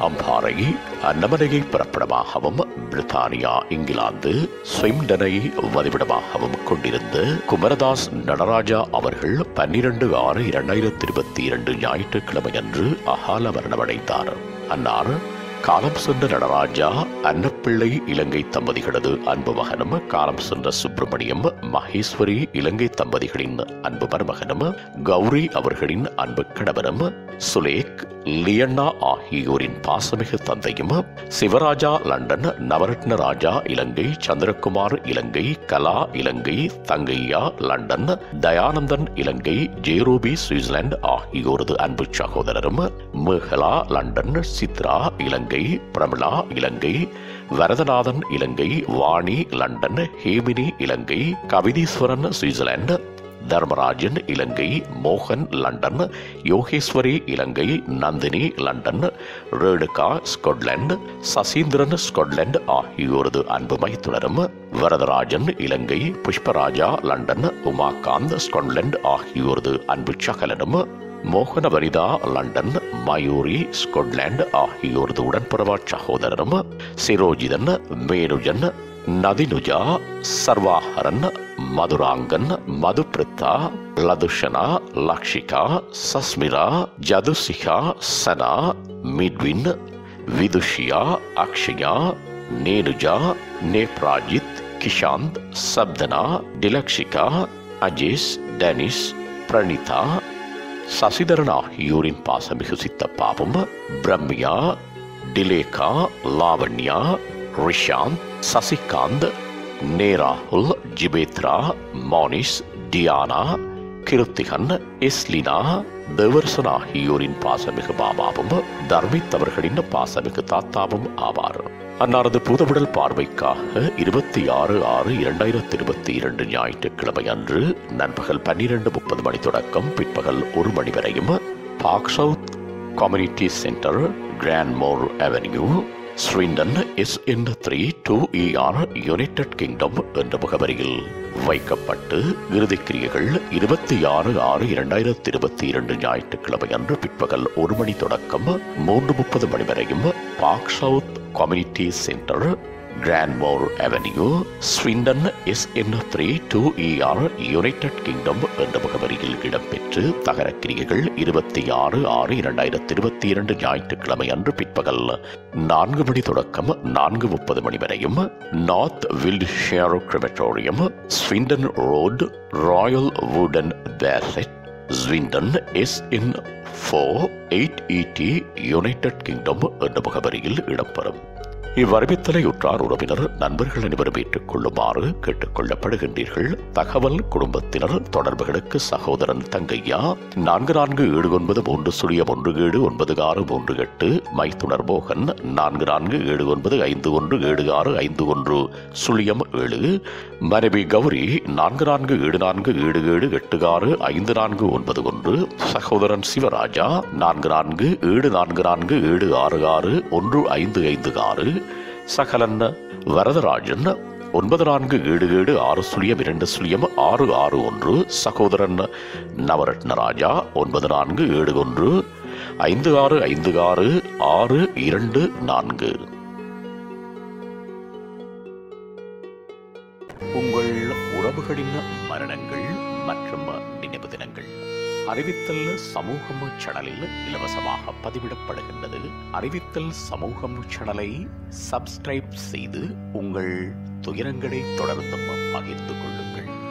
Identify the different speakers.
Speaker 1: அம்பாறை அன்னமனையை பிறப்பிடமாகவும் பிரித்தானியா இங்கிலாந்து ஸ்விம்டனை வதிவிடமாகவும் கொண்டிருந்த குமரதாஸ் நடராஜா அவர்கள் பன்னிரண்டு ஆறு இரண்டாயிரத்தி இருபத்தி இரண்டு ஞாயிற்றுக்கிழமையன்று அகால மரணமடைந்தார் அன்னார் காலம் சென்ற நடராஜா அன்னப்பிள்ளை இலங்கை தம்பதிகளது அன்பு மகனும் காலம் சென்ற சுப்பிரமணியம் மகேஸ்வரி இலங்கை தம்பதிகளின் அன்பு மருமகனும் கௌரி அவர்களின் அன்பு கணவனும் சுலேக் லியண்ணா ஆகியோரின் பாசமிகு தந்தையும் சிவராஜா லண்டன் நவரத்ன ராஜா இலங்கை சந்திரகுமார் இலங்கை கலா இலங்கை தங்கையா லண்டன் தயானந்தன் இலங்கை ஜேரோபி சுவிட்சர்லாந்து ஆகியோரது அன்பு சகோதரரும் Mekala London Chitra Ilankai Pramila Ilankai Varathanathan Ilankai Vani London Hemini Ilankai Kavitheeswaran Switzerland Dharmarajan Ilankai மோகன் London Yogeswari Ilankai Nandini London Renuka Scotland Sasindran Scotland ஆகியோரது அன்பு மைத்துனரும் வரதராஜன் இலங்கை புஷ்பராஜா லண்டன் உமாகாந்த் ஸ்கொட்லாந்து ஆகியோரது அன்பு சகலனும் மோகன வனிதா லண்டன் மயூரி ஸ்கொட்லாந்து ஆகியோரது உடன்பிறவா சகோதரரும் சிரோஜிதன் மேனுஜன் நதினுஜா சர்வாஹரன் மதுராங்கன் மதுபிரித்தா லதுஷனா லக்ஷிகா சஸ்மிரா ஜதுசிகா சனா மிட்வின் விதுஷியா அக்ஷயா நேனுஜா நேப்ராஜித் கிஷாந்த் சப்தனா டிலக்ஷிகா அஜேஷ் டெனிஸ் பிரணிதா சசிதரன் ஆகியோரின் பாசமிகு சித்தப்பாவும் பிரம்யா டிலேகா லாவண்யா ரிஷாந்த் சசிகாந்த் நேராகுல் ஜிபேத்ரா மோனிஸ் டியானா கிருத்திகன் எஸ்லினா தேவர்சன் ஆகியோரின் பாசமிகு மாமாவும் தர்மித் அவர்களின் பாசமிகு தாத்தாவும் ஆவார் அன்னாரது பூதவிடல் பார்வைக்காக இருபத்தி ஆறு ஆறு இரண்டாயிரத்தி இருபத்தி இரண்டு ஞாயிற்றுக்கிழமை அன்று நண்பகல் பன்னிரண்டு முப்பது மணி தொடக்கம் பிற்பகல் ஒரு மணி வரையும் Park South Community Centre Grandmore Avenue Swindon S N three two E R United Kingdom என்ற முகவரியில் வைக்கப்பட்டு இறுதிக்கிரியைகள் இருபத்தி ஆறு ஆறு இரண்டாயிரத்தி இருபத்தி இரண்டு ஞாயிற்றுக்கிழமை அன்று பிற்பகல் ஒரு மணி தொடக்கம் மூன்று முப்பது மணி வரையும் Park South Community Centre Grandmore Avenue Swindon S N three two E R United Kingdom என்ற முகவரியில் இடம்பெற்று தகரக்கிரியைகள் இருபத்தி ஆறு ஆறு இரண்டாயிரத்தி இருபத்தி இரண்டு ஞாயிற்றுக்கிழமை அன்று பிற்பகல் நான்கு மணி தொடக்கம் நான்கு முப்பது மணி வரையும் North Wiltshire Crematorium Swindon Road Royal Wootton Bassett Swindon S N four eight E D United Kingdom என்ற முகவரியில் இடம்பெறும் இவ்வறிவித்தலை உற்றார் உறவினர் நண்பர்கள் அனைவரும் ஏற்றுக் கொள்ளுமாறு கேட்டுக் கொள்ளப்படுகின்றீர்கள் தகவல் குடும்பத்தினர் தொடர்புகளுக்கு சகோதரன் தங்கையா நான்கு நான்கு ஏழு ஒன்பது மூன்று சுழியம் ஒன்று ஏழு ஒன்பது ஆறு மூன்று எட்டு மைத்துனர் மோகன் நான்கு நான்கு ஏழு ஒன்பது ஐந்து ஒன்று ஏழு ஆறு ஐந்து ஒன்று சுழியம் ஏழு மனைவி கௌரி நான்கு நான்கு ஏழு நான்கு ஏழு ஏழு எட்டு ஆறு ஐந்து நான்கு ஒன்பது ஒன்று சகோதரன் சிவராஜா நான்கு நான்கு ஏழு நான்கு நான்கு ஏழு ஆறு ஆறு ஒன்று ஐந்து ஐந்து ஆறு சகலன் வரதராஜன் ஒன்பது நான்கு ஏழு ஏழு ஆறு சுழியம் இரண்டு சுழியம் ஆறு ஆறு ஒன்று சகோதரன் நவரத்ன ராஜா ஒன்பது நான்கு ஏழு ஒன்று ஐந்து ஆறு ஐந்து ஆறு ஆறு இரண்டு நான்கு உங்கள் உறவுகளின் மரணங்கள் மற்றும் நினைவு தினங்கள் அறிவித்தல் சமூகம் சேனலில் இலவசமாக பதிவிடப்படுகின்றது அறிவித்தல் சமூகம் சேனலை சப்ஸ்கிரைப் செய்து உங்கள் துயரங்களை தொடர்ந்தும் பகிர்ந்து கொள்ளுங்கள்